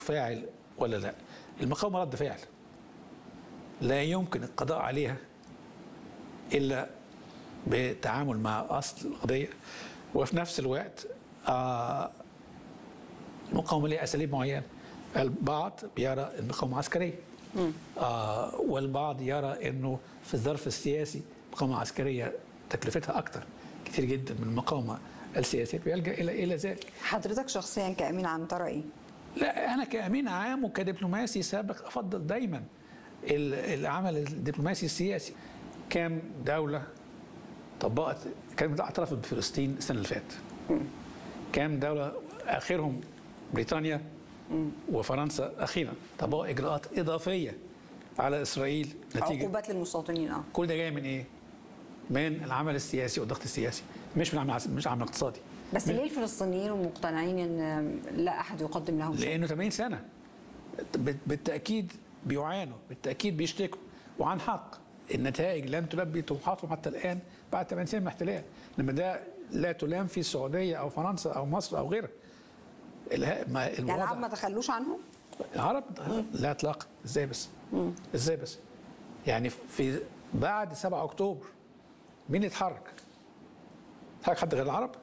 فاعل ولا لا المقاومه رد فعل لا يمكن القضاء عليها الا بالتعامل مع اصل القضيه وفي نفس الوقت آه المقاومه لها اساليب معينه البعض بيرى المقاومه عسكريه آه والبعض يرى انه في الظرف السياسي المقاومه العسكريه تكلفتها اكثر كتير جدا من المقاومه السياسيه بيلجا الى الى ذلك حضرتك شخصيا كامين عام ترى ايه؟ لا انا كامين عام وكدبلوماسي سابق افضل دايما العمل الدبلوماسي السياسي كام دوله طبقت كانت اعترفت بفلسطين السنه اللي فاتت كام دوله اخرهم بريطانيا وفرنسا اخيرا طبقوا اجراءات اضافيه على اسرائيل نتيجه عقوبات للمستوطنين اه كل ده جاي من ايه؟ من العمل السياسي والضغط السياسي مش من عمل مش عمل اقتصادي بس ليه الفلسطينيين مقتنعين ان لا احد يقدم لهم شيء؟ لانه 80 سنه بالتاكيد بيعانوا بالتاكيد بيشتكوا وعن حق النتائج لن تلبي طموحاتهم حتى الان بعد 80 سنه من احتلال انما ده لا تلام في السعوديه او فرنسا او مصر او غيرها يعني العرب ما تخلوش عنهم؟ العرب لا اطلاقا ازاي بس؟ مم. ازاي بس؟ يعني في بعد 7 اكتوبر مين اتحرك؟ اتحرك حد غير العرب؟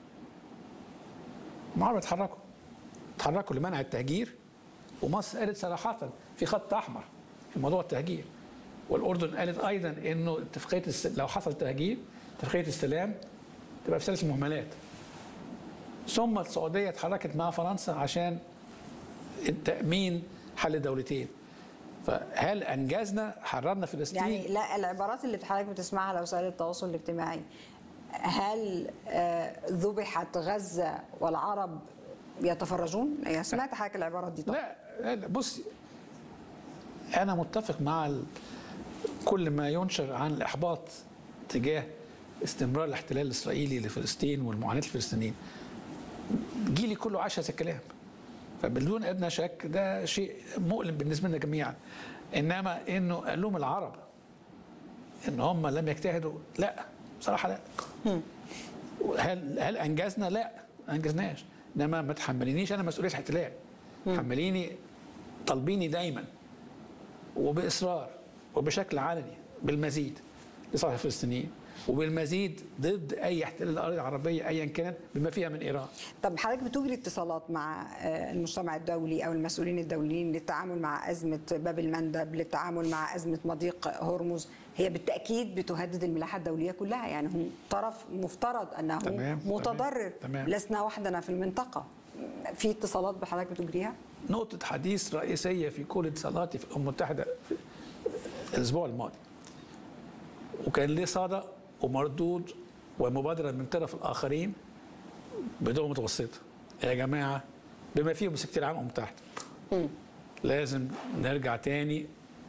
العرب اتحركوا اتحركوا لمنع التهجير ومصر قالت صراحة في خط أحمر في موضوع التهجير والأردن قالت أيضا إنه اتفاقية الس... لو حصل تهجير اتفاقية السلام تبقى في ثلاث مهملات ثم السعودية اتحركت مع فرنسا عشان تأمين حل الدولتين فهل انجزنا حررنا فلسطين يعني لا العبارات اللي حضرتك بتسمعها على وسائل التواصل الاجتماعي هل ذبحت غزه والعرب يتفرجون؟ يعني سمعت حضرتك العبارات دي طبعا لا لا بصي انا متفق مع ال... كل ما ينشر عن الاحباط تجاه استمرار الاحتلال الاسرائيلي لفلسطين والمعاناه الفلسطينيين جيلي كله عاش هذا الكلام فبدون ادنى شك ده شيء مؤلم بالنسبه لنا جميعا انما انه قال لهم العرب ان هم لم يجتهدوا لا بصراحه لا هل هل انجزنا؟ لا ما انجزناش انما ما تحملينيش انا مسؤوليه احتلال حمليني طالبيني دايما وباصرار وبشكل علني بالمزيد لصالح الفلسطينيين وبالمزيد ضد اي احتلال الاراضي العربيه ايا كانت بما فيها من ايران. طب حضرتك بتجري اتصالات مع المجتمع الدولي او المسؤولين الدوليين للتعامل مع ازمه باب المندب، للتعامل مع ازمه مضيق هرمز، هي بالتاكيد بتهدد الملاحه الدوليه كلها يعني هم طرف مفترض انه تمام متضرر تمام لسنا وحدنا في المنطقه. في اتصالات بحضرتك بتجريها؟ نقطه حديث رئيسيه في كل اتصالاتي في الامم المتحده الاسبوع الماضي. وكان ليه صدى ومردود ومبادره من طرف الاخرين بدون متوسطه يا جماعه بما فيهم السكرتير العام المتحده لازم نرجع تاني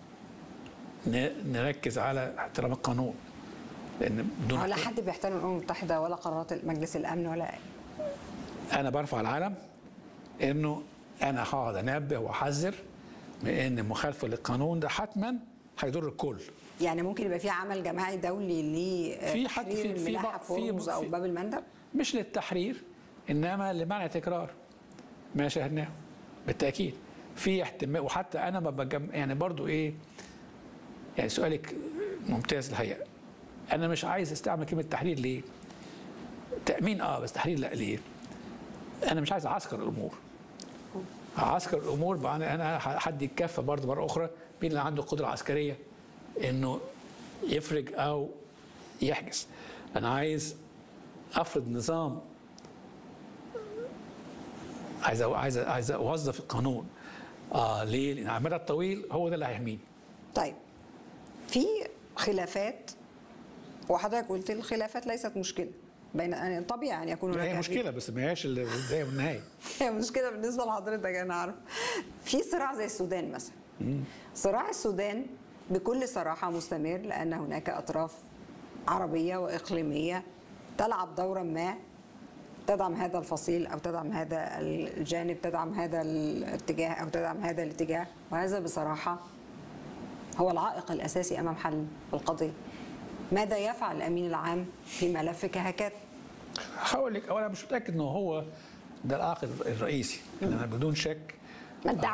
نركز على احترام القانون لان بدون ولا حد بيحترم الامم المتحده ولا قرارات مجلس الامن ولا انا برفع العلم انه انا هقعد انبه واحذر من ان مخالفه للقانون ده حتما هيضر الكل يعني ممكن يبقى في عمل جماعي دولي في حد في في في او باب المندب مش للتحرير انما لمنع تكرار ما شاهدناه بالتاكيد في احتمال وحتى انا ما بجم يعني برضو ايه يعني سؤالك ممتاز الحقيقه انا مش عايز استعمل كلمه تحرير ليه؟ تامين اه بس تحرير لا ليه؟ انا مش عايز اعسكر الامور اعسكر الامور انا حد يتكفى برضه مره اخرى مين اللي عنده قدره عسكريه انه يفرج او يحجز انا عايز افرض نظام عايز عايز عايز اوظف القانون اه ليه؟ لان على المدى الطويل هو ده اللي هيحميني. طيب في خلافات وحضرتك قلت الخلافات ليست مشكله بين يعني طبيعي ان يكون هناك هي مشكله بس ما هياش البدايه والنهايه هي مشكله بالنسبه لحضرتك انا عارف في صراع زي السودان مثلا صراع السودان بكل صراحة مستمر لأن هناك أطراف عربية وإقليمية تلعب دورا ما تدعم هذا الفصيل أو تدعم هذا الجانب تدعم هذا الاتجاه أو تدعم هذا الاتجاه وهذا بصراحة هو العائق الأساسي أمام حل القضية ماذا يفعل الأمين العام في ملف كهكات؟ هقول لك أولا مش متأكد أنه هو ده العائق الرئيسي إنما بدون شك ما الدعم